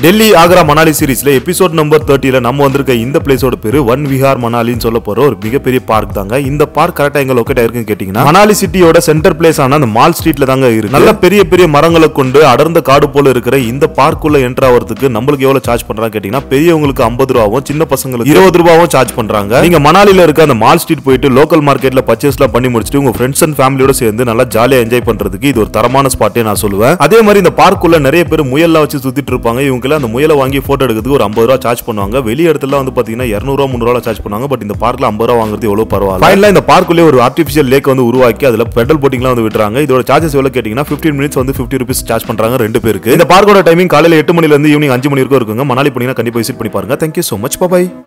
டெல்லி ஆக்ரா மணாலி சீரிஸ்ல episode number தேர்ட்டில நம்ம வந்திருக்க இந்த பிளேஸோட பேரு ஒன் விஹார் மணாலின்னு சொல்ல போற ஒரு மிகப்பெரிய பார்க் தாங்க இந்த பார்க் கரெக்டா எங்க லொக்கேட் ஆயிருக்குன்னு கேட்டீங்கன்னா மணாலி சிட்டியோட சென்டர் பிளேஸ் ஆன அந்த மால் ஸ்ட்ரீட்ல தாங்க இருக்கு நல்ல பெரிய பெரிய மரங்களை கொண்டு அடர்ந்த காடு போல இருக்கிற இந்த பார்க்குள்ள என்டர் ஆகிறதுக்கு நம்மளுக்கு எவ்வளவு சார்ஜ் பண்றாங்க கேட்டீங்கன்னா பெரியவங்களுக்கு ஐம்பது ரூபாவும் சின்ன பசங்களுக்கு இருபது ரூபாவும் சார்ஜ் பண்றாங்க நீங்க மணாலில இருக்க அந்த மால் ஸ்ட்ரீட் போயிட்டு லோக்கல் மார்க்கெட்ல பர்ச்சேஸ்லாம் பண்ணி முடிச்சுட்டு உங்க ஃப்ரெண்ட்ஸ் அண்ட் ஃபேமிலியோட சேர்ந்து நல்லா ஜாலியா என்ஜாய் பண்றதுக்கு இது ஒரு தரமான ஸ்பாட்டே நான் சொல்லுவேன் அதே மாதிரி இந்த பார்க்குள்ள நிறைய பேர் முயல்லாம் வச்சு சுத்திட்டு இருப்பாங்க இவங்க எல்லாம் அந்த முயலை வாங்கி போட்டோ எடுக்கிறதுக்கு ஒரு ஐம்பது ரூபா சார்ஜ் பண்ணுவாங்க வெளி இடத்துல வந்து பாத்தீங்கன்னா இரநூறுவா முந்நூறுவா சார்ஜ் பண்ணுவாங்க பட் இந்த பார்க்ல ஐம்பது ரூபா வாங்குறது எவ்வளவு பரவாயில்ல ஃபைனலா இந்த பார்க்குள்ளே ஒரு ஆர்டிஃபிஷியல் லேக் வந்து உருவாக்கி அதுல பெடல் போட்டிங்லாம் வந்து விட்டுறாங்க இதோட சார்ஜஸ் எவ்வளவு கேட்டீங்கன்னா 15 மினிட்ஸ் வந்து 50 ருபீஸ் சார்ஜ் பண்றாங்க ரெண்டு பேருக்கு இந்த பார்க்கோட டைமிங் காலையில எட்டு மணில இருந்து ஈவினிங் அஞ்சு மணி வரைக்கும் இருக்குங்க மணாலி போனீங்கன்னா கண்டிப்பா விசிட் பண்ணி பாருங்க தேங்க்யூ so மச் பாய்